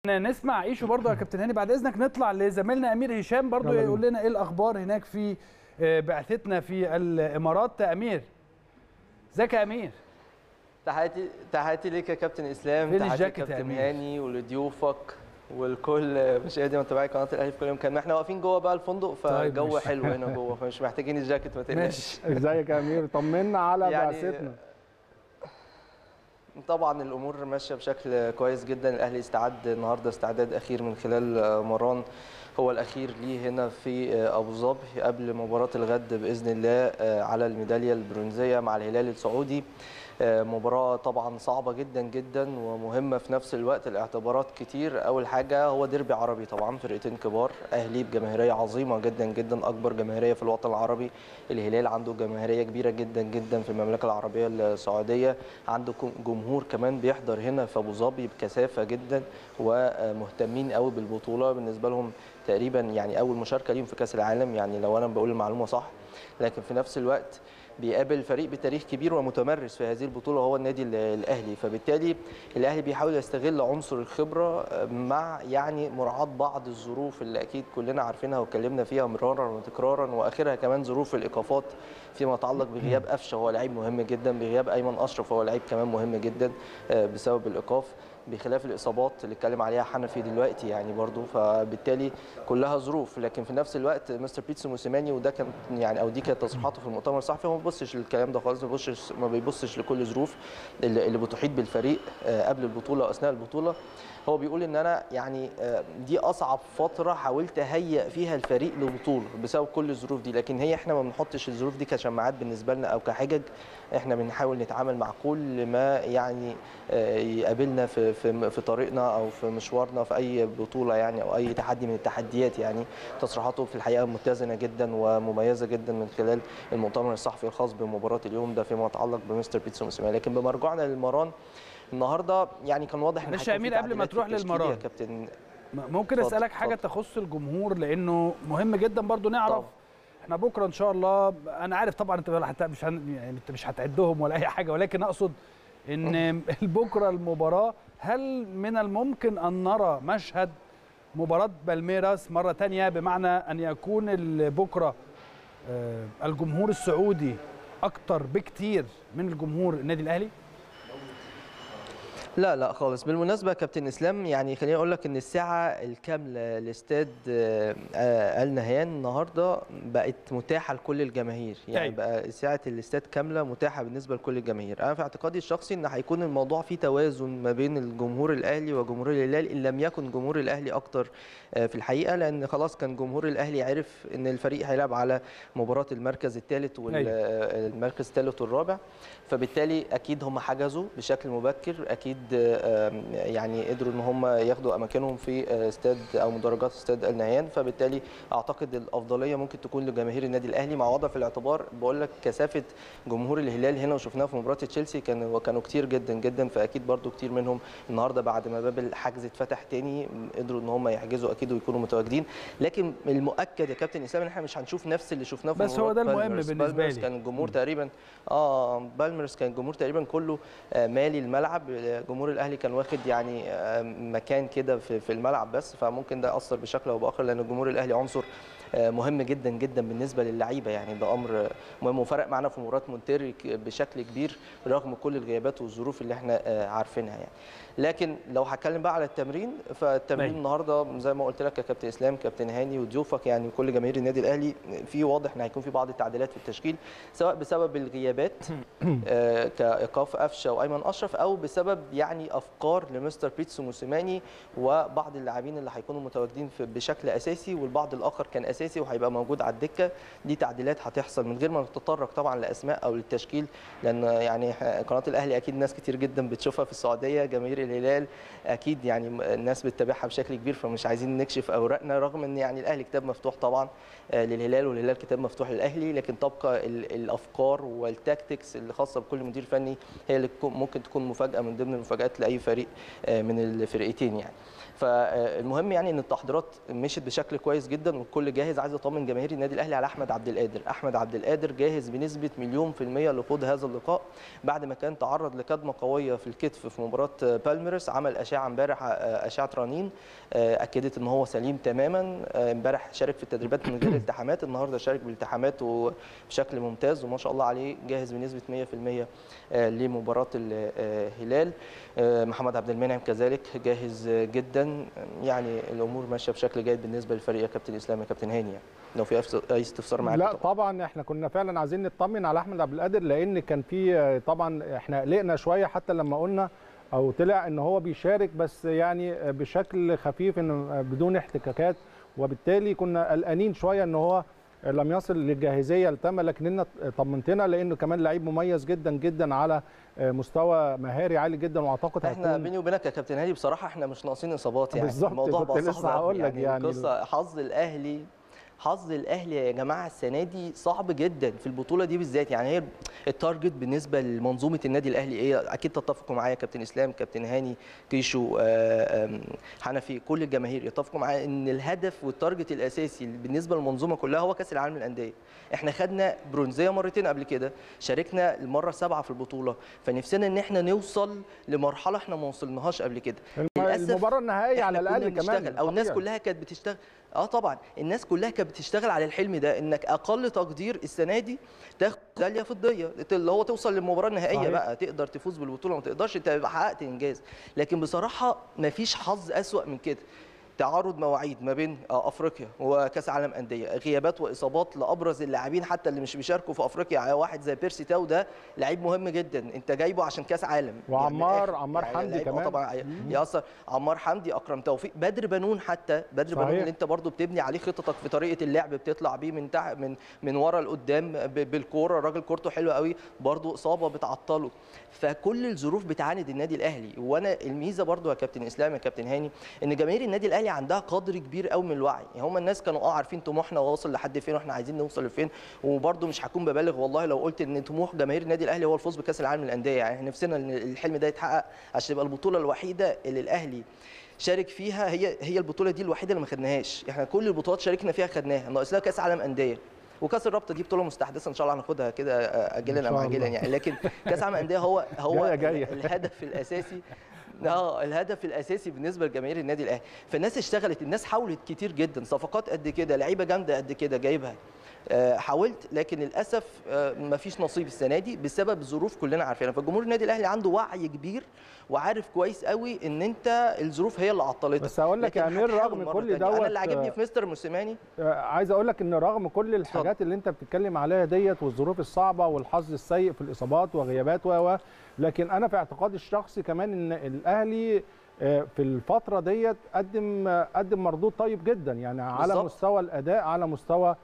نسمع عيشو برضو يا كابتن هاني بعد اذنك نطلع لزميلنا امير هشام برضو يلا يقول لنا ايه الاخبار هناك في آه، بعثتنا في الامارات امير ازيك يا امير تحياتي تحياتي ليك يا كابتن اسلام فين تحياتي الجاكيت يا كابتن أمير؟ هاني ولضيوفك والكل مشاهدي ومتابعي قناه الاهلي في كل مكان ما احنا واقفين جوه بقى الفندق فالجو ماشي. حلو هنا جوه فمش محتاجين الجاكيت ما تقلقش ماشي ازيك يا امير طمنا على يعني بعثتنا طبعا الامور ماشيه بشكل كويس جدا الاهلي استعد النهارده استعداد اخير من خلال آه، مران هو الاخير ليه هنا في آه، ابو ظبي قبل مباراه الغد باذن الله آه، على الميداليه البرونزيه مع الهلال السعودي آه، مباراه طبعا صعبه جدا جدا ومهمه في نفس الوقت الاعتبارات كتير اول حاجه هو ديربي عربي طبعا فرقتين كبار اهلي بجماهيريه عظيمه جدا جدا اكبر جماهيريه في الوطن العربي الهلال عنده جماهيريه كبيره جدا جدا في المملكه العربيه السعوديه عنده كم- جمهور كمان بيحضر هنا في ابو ظبي بكثافه جدا ومهتمين قوي بالبطوله بالنسبه لهم تقريبا يعني اول مشاركه ليهم في كاس العالم يعني لو انا بقول المعلومه صح لكن في نفس الوقت بيقابل فريق بتاريخ كبير ومتمرس في هذه البطوله هو النادي ال- الاهلي فبالتالي الاهلي بيحاول يستغل عنصر الخبره مع يعني مراعاه بعض الظروف اللي اكيد كلنا عارفينها واتكلمنا فيها مرارا وتكرارا واخرها كمان ظروف الايقافات فيما يتعلق بغياب قفشه هو لعيب مهم جدا بغياب ايمن اشرف هو لعيب كمان مهم جدا آه، بسبب الايقاف بخلاف الاصابات اللي اتكلم عليها حنفي دلوقتي يعني برضو فبالتالي كلها ظروف لكن في نفس الوقت مستر بيتسو موسيماني وده كان يعني او دي كانت تصريحاته في المؤتمر الصحفي هو ما بيبصش للكلام ده خالص ما بيبصش ما بيبصش لكل ظروف اللي اللي بتحيط بالفريق آه، قبل البطوله واثناء البطوله هو بيقول ان انا يعني آه، دي اصعب فتره حاولت اهيئ فيها الفريق لبطوله بسبب كل الظروف دي لكن هي احنا ما بنحطش الظروف دي كشماعات بالنسبه لنا او كحجج احنا بنحاول نتعامل مع كل ما يعني آه، يقابلنا في في في طريقنا او في مشوارنا في اي بطوله يعني او اي تحدي من التحديات يعني تصريحاته في الحقيقه متزنه جدا ومميزه جدا من خلال المؤتمر الصحفي الخاص بمباراه اليوم ده فيما يتعلق بمستر بيتسو موسيماني لكن بمرجعنا للمران النهارده يعني كان واضح ان معلش يا هيكون في أمير، قبل ما تعديلات في تروح التشكيلة للمران. يا كابتن م- ممكن اتفضل، اسالك حاجه اتفضل. تخص الجمهور لانه مهم جدا برضو نعرف طبعا. احنا بكره ان شاء الله انا عارف طبعا انت ولا حتى مش هن يعني انت مش هتعدهم ولا اي حاجه ولكن اقصد ان بكره المباراه هل من الممكن ان نرى مشهد مباراه بالميراس مره تانية بمعنى ان يكون ال- بكره آه، الجمهور السعودي اكتر بكتير من الجمهور النادي الاهلي لا لا خالص بالمناسبه يا كابتن اسلام يعني خليني اقول لك ان الساعه الكامله لاستاد آه، آه، ال نهيان النهارده بقت متاحه لكل الجماهير يعني أيوة. بقى ساعه الاستاد كامله متاحه بالنسبه لكل الجماهير انا في اعتقادي الشخصي ان هيكون الموضوع فيه توازن ما بين الجمهور الاهلي وجمهور الهلال ان لم يكن جمهور الاهلي اكتر آه، في الحقيقه لان خلاص كان جمهور الاهلي عرف ان الفريق هيلعب على مباراه المركز الثالث أيوة. والمركز الثالث والرابع فبالتالي اكيد هم حجزوا بشكل مبكر اكيد آه، يعني قدروا ان هم ياخدوا اماكنهم في آه، استاد او مدرجات استاد النهيان فبالتالي اعتقد الافضليه ممكن تكون لجماهير النادي الاهلي مع وضع في الاعتبار بقول لك كثافه جمهور الهلال هنا وشفناها في مباراه تشيلسي كانوا كانوا كتير جدا جدا فاكيد برضو كتير منهم النهارده بعد ما باب الحجز اتفتح تاني قدروا ان هم يحجزوا اكيد ويكونوا متواجدين لكن المؤكد يا كابتن اسلام ان احنا مش هنشوف نفس اللي شفناه في بس هو مباراة ده المهم بالميرس. بالنسبة بالميرس لي. كان الجمهور تقريبا اه بالميرس كان الجمهور تقريبا كله آه، مالي الملعب آه، جمهور الاهلي كان واخد يعني آه، مكان كده في في الملعب بس فممكن ده اثر بشكل او باخر لان الجمهور الاهلي عنصر آه، مهم جدا جدا بالنسبه للعيبه يعني ده امر آه، مهم وفرق معانا في مباراه مونتيري ك- بشكل كبير رغم كل الغيابات والظروف اللي احنا آه، عارفينها يعني لكن لو هتكلم بقى على التمرين فالتمرين أيوة. النهارده زي ما قلت لك يا كابتن اسلام كابتن هاني وضيوفك يعني كل جماهير النادي الاهلي في واضح ان هيكون في بعض التعديلات في التشكيل سواء بسبب الغيابات آه، كايقاف قفشه وايمن اشرف او بسبب يعني افكار لمستر بيتسو موسيماني وبعض اللاعبين اللي هيكونوا متواجدين في- بشكل اساسي والبعض الاخر كان اساسي وهيبقى موجود على الدكه دي تعديلات هتحصل من غير ما نتطرق طبعا لاسماء او للتشكيل لان يعني إحنا- قناه الاهلي اكيد ناس كتير جدا بتشوفها في السعوديه جماهير الهلال اكيد يعني م- الناس بتتابعها بشكل كبير فمش عايزين نكشف اوراقنا رغم ان يعني الاهلي كتاب مفتوح طبعا آه، للهلال والهلال كتاب مفتوح للاهلي لكن تبقى ال- الافكار والتاكتكس اللي خاصه بكل مدير فني هي اللي تكون- ممكن تكون مفاجاه من ضمن المفاجات لاي فريق آه، من الفرقتين يعني فالمهم يعني ان التحضيرات مشيت بشكل كويس جدا والكل جاهز عايز اطمن جماهير النادي الاهلي على احمد عبد القادر احمد عبد القادر جاهز بنسبه مليون في الميه لخوض هذا اللقاء بعد ما كان تعرض لكدمه قويه في الكتف في مباراه بالميرس عمل اشعه امبارح اشعه رنين اكدت ان هو سليم تماما امبارح شارك في التدريبات من غير التحامات النهارده شارك بالالتحامات وبشكل ممتاز وما شاء الله عليه جاهز بنسبه 100% لمباراه الهلال محمد عبد المنعم كذلك جاهز جدا يعني الامور ماشيه بشكل جيد بالنسبه للفريق يا كابتن اسلام يا كابتن هاني يعني. لو في اي استفسار معاك لا طبعا احنا كنا فعلا عايزين نطمن على احمد عبد القادر لان كان في طبعا احنا قلقنا شويه حتى لما قلنا او طلع ان هو بيشارك بس يعني بشكل خفيف ان بدون احتكاكات وبالتالي كنا قلقانين شويه ان هو لم يصل للجاهزيه التامه لكننا طمنتنا لانه كمان لعيب مميز جدا جدا على مستوى مهاري عالي جدا واعتقد احنا بيني وبينك يا كابتن هادي بصراحه احنا مش ناقصين اصابات يعني بالظبط الموضوع كنت بقى لسه صعب هقول لك يعني قصه حظ الاهلي حظ الاهلي يا جماعه السنه دي صعب جدا في البطوله دي بالذات يعني هي التارجت بالنسبه لمنظومه النادي الاهلي ايه اكيد تتفقوا معايا كابتن اسلام كابتن هاني كيشو حنفي كل الجماهير يتفقوا معايا ان الهدف والتارجت الاساسي بالنسبه للمنظومه كلها هو كاس العالم للانديه احنا خدنا برونزيه مرتين قبل كده شاركنا المره السابعه في البطوله فنفسنا ان احنا نوصل لمرحله احنا ما وصلناهاش قبل كده المباراه النهائيه على الاقل كمان او الناس كلها كانت بتشتغل اه طبعا الناس كلها كانت بتشتغل على الحلم ده انك اقل تقدير السنه دي تاخد ميداليه فضيه اللي هو توصل للمباراه النهائيه صحيح. بقى تقدر تفوز بالبطوله ما تقدرش انت حققت انجاز لكن بصراحه ما فيش حظ اسوا من كده تعارض مواعيد ما بين افريقيا وكاس عالم انديه غيابات واصابات لابرز اللاعبين حتى اللي مش بيشاركوا في افريقيا واحد زي بيرسي تاو ده لعيب مهم جدا انت جايبه عشان كاس عالم وعمار يعني عمار حمدي يعني كمان طبعا ياثر عمار حمدي اكرم توفيق بدر بنون حتى بدر بنون اللي انت برضو بتبني عليه خططك في طريقه اللعب بتطلع بيه من تحت من من ورا لقدام بالكوره الراجل كورته حلوه قوي برضو اصابه بتعطله فكل الظروف بتعاند النادي الاهلي وانا الميزه برضو يا كابتن اسلام يا كابتن هاني ان جماهير النادي الاهلي عندها قدر كبير قوي من الوعي يعني هم الناس كانوا اه عارفين طموحنا واصل لحد فين واحنا عايزين نوصل لفين وبرده مش هكون ببالغ والله لو قلت ان طموح جماهير النادي الاهلي هو الفوز بكاس العالم للانديه يعني احنا نفسنا ان الحلم ده يتحقق عشان يبقى البطوله الوحيده اللي الاهلي شارك فيها هي هي البطوله دي الوحيده اللي ما خدناهاش احنا كل البطولات شاركنا فيها خدناها ناقص لها كاس عالم انديه وكاس الرابطه دي بطوله مستحدثه ان شاء الله هناخدها كده اجلا او عاجلا يعني لكن كاس عالم انديه هو هو جاية جاية. الهدف الاساسي اه الهدف الاساسي بالنسبه لجماهير النادي الاهلي فالناس اشتغلت الناس حاولت كتير جدا صفقات قد كده لعيبه جامده قد كده جايبها آه حاولت لكن للاسف آه مفيش نصيب السنه دي بسبب ظروف كلنا عارفينها فالجمهور النادي الاهلي عنده وعي كبير وعارف كويس قوي ان انت الظروف هي اللي عطلتك بس هقول لك يا امير رغم كل دوت انا اللي عاجبني في مستر موسيماني عايز اقول لك ان رغم كل الحاجات اللي انت بتتكلم عليها ديت والظروف الصعبه والحظ السيء في الاصابات وغيابات و لكن انا في اعتقادي الشخصي كمان ان الاهلي في الفتره ديت قدم قدم مردود طيب جدا يعني على بالزبط. مستوى الاداء على مستوى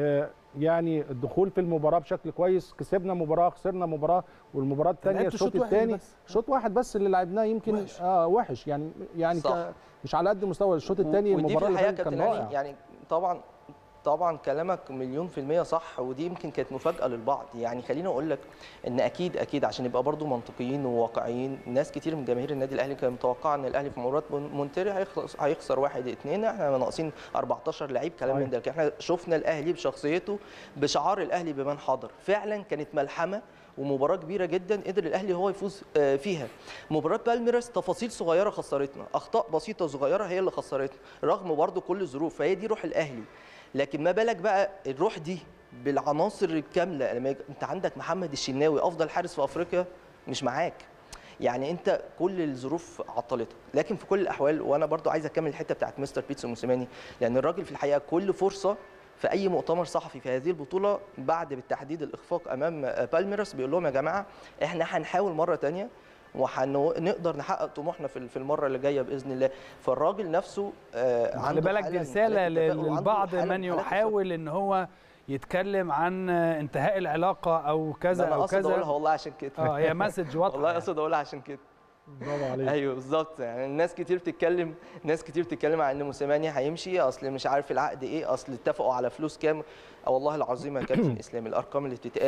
يعني الدخول في المباراه بشكل كويس كسبنا مباراه خسرنا مباراه والمباراه الثانيه الشوط الثاني شوط واحد بس اللي لعبناه يمكن وحش. آه وحش يعني يعني مش على قد مستوى الشوط الثاني المباراه اللي فاتت كان رائع يعني طبعا طبعا كلامك مليون في المية صح ودي يمكن كانت مفاجأة للبعض يعني خليني أقول لك إن أكيد أكيد عشان نبقى برضو منطقيين وواقعيين ناس كتير من جماهير النادي الأهلي كانت متوقعة إن الأهلي في مباراة مونتيري هيخسر, هيخسر واحد اتنين إحنا ناقصين 14 لعيب كلام من ده لكن إحنا شفنا الأهلي بشخصيته بشعار الأهلي بمن حضر فعلا كانت ملحمة ومباراه كبيره جدا قدر الاهلي هو يفوز فيها مباراه بالميراس تفاصيل صغيره خسرتنا اخطاء بسيطه صغيره هي اللي خسرتنا رغم برضو كل الظروف فهي دي روح الاهلي لكن ما بالك بقى الروح دي بالعناصر الكامله لما انت عندك محمد الشناوي افضل حارس في افريقيا مش معاك يعني انت كل الظروف عطلتك لكن في كل الاحوال وانا برضو عايز اكمل الحته بتاعت مستر بيتسو موسيماني لان الراجل في الحقيقه كل فرصه في اي مؤتمر صحفي في هذه البطوله بعد بالتحديد الاخفاق امام بالميراس بيقول لهم يا جماعه احنا هنحاول مره ثانيه وهنقدر نحقق طموحنا في المره اللي جايه باذن الله فالراجل نفسه عنده بالك دي رساله للبعض من يحاول ان هو يتكلم عن انتهاء العلاقه او كذا أنا او كذا اقصد اقولها والله عشان كده اه هي مسج واضحه والله اقصد اقولها عشان كده برافو عليك ايوه بالظبط يعني الناس كتير بتتكلم ناس كتير بتتكلم عن ان موسيماني هيمشي اصل مش عارف العقد ايه اصل اتفقوا على فلوس كام والله العظيم يا كابتن اسلام الارقام اللي بتتقال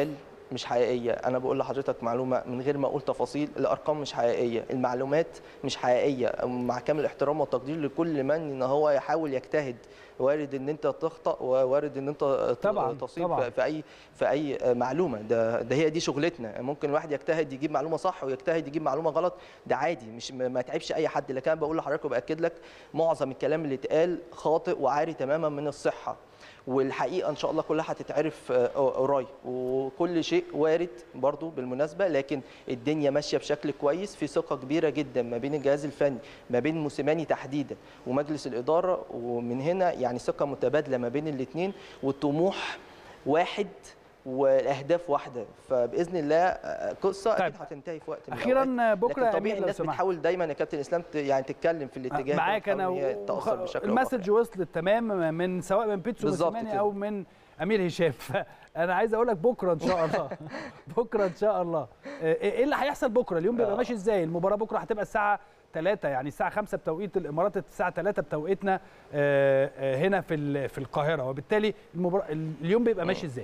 مش حقيقيه انا بقول لحضرتك معلومه من غير ما اقول تفاصيل الارقام مش حقيقيه المعلومات مش حقيقيه مع كامل الاحترام والتقدير لكل من ان هو يحاول يجتهد وارد ان انت تخطا ووارد ان انت ت- طبعاً، تصيب طبعاً. في اي في اي معلومه ده ده هي دي شغلتنا ممكن الواحد يجتهد يجيب معلومه صح ويجتهد يجيب معلومه غلط ده عادي مش ما ما يتعبش اي حد لكن انا بقول لحضرتك وباكد لك معظم الكلام اللي اتقال خاطئ وعاري تماما من الصحه والحقيقه ان شاء الله كلها هتتعرف آه، قريب وكل شيء وارد برضو بالمناسبه لكن الدنيا ماشيه بشكل كويس في ثقه كبيره جدا ما بين الجهاز الفني ما بين موسيماني تحديدا ومجلس الاداره ومن هنا يعني ثقه متبادله ما بين الاثنين والطموح واحد والاهداف واحده فباذن الله آه، قصه طيب. اكيد هتنتهي في وقت من اخيرا الأوقات. بكره لكن يا طبيعي امير لو الناس سمحت بتحاول دايما يا كابتن اسلام ت- يعني تتكلم في الاتجاه ده معاك انا وتحاول إن هي تاثر وخ- بشكل أو المسج بآخر. وصلت تمام من سواء من بيتسو بالظبط موسيماني كده. او من امير هشام انا عايز اقول لك بكره ان شاء الله بكره ان شاء الله ايه اللي هيحصل بكره اليوم بيبقى آه. ماشي ازاي المباراه بكره هتبقى الساعه 3 يعني الساعه 5 بتوقيت الامارات الساعه 3 بتوقيتنا آه، آه، هنا في ال- في القاهره وبالتالي المباراه اليوم بيبقى ماشي ازاي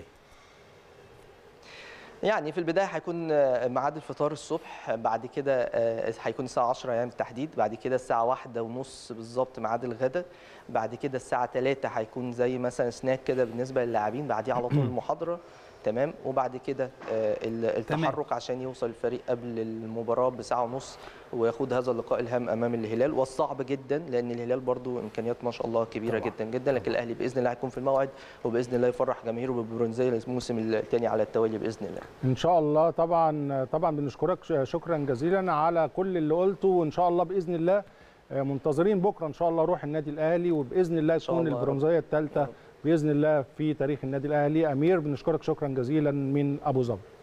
يعني في البدايه هيكون آه، ميعاد الفطار الصبح بعد كده آه، هيكون الساعه 10 يعني بالتحديد بعد كده الساعه واحدة ونص بالظبط ميعاد الغداء بعد كده الساعه 3 هيكون زي مثلا سناك كده بالنسبه للاعبين بعديه على طول المحاضره تمام وبعد كده آه، ال- تمام. التحرك عشان يوصل الفريق قبل المباراه بساعه ونص وياخد هذا اللقاء الهام امام الهلال والصعب جدا لان الهلال برضو امكانيات ما شاء الله كبيره طبعاً. جدا جدا لكن الاهلي باذن الله هيكون في الموعد وباذن الله يفرح جماهيره بالبرونزيه الموسم الثاني على التوالي باذن الله ان شاء الله طبعا طبعا بنشكرك ش- شكرا جزيلا على كل اللي قلته وان شاء الله باذن الله آه، منتظرين بكره ان شاء الله روح النادي الاهلي وباذن الله شاء تكون الله يا رب. البرونزيه يا الثالثه رب. باذن الله في تاريخ النادي الاهلي امير بنشكرك شكرا جزيلا من ابو ظبي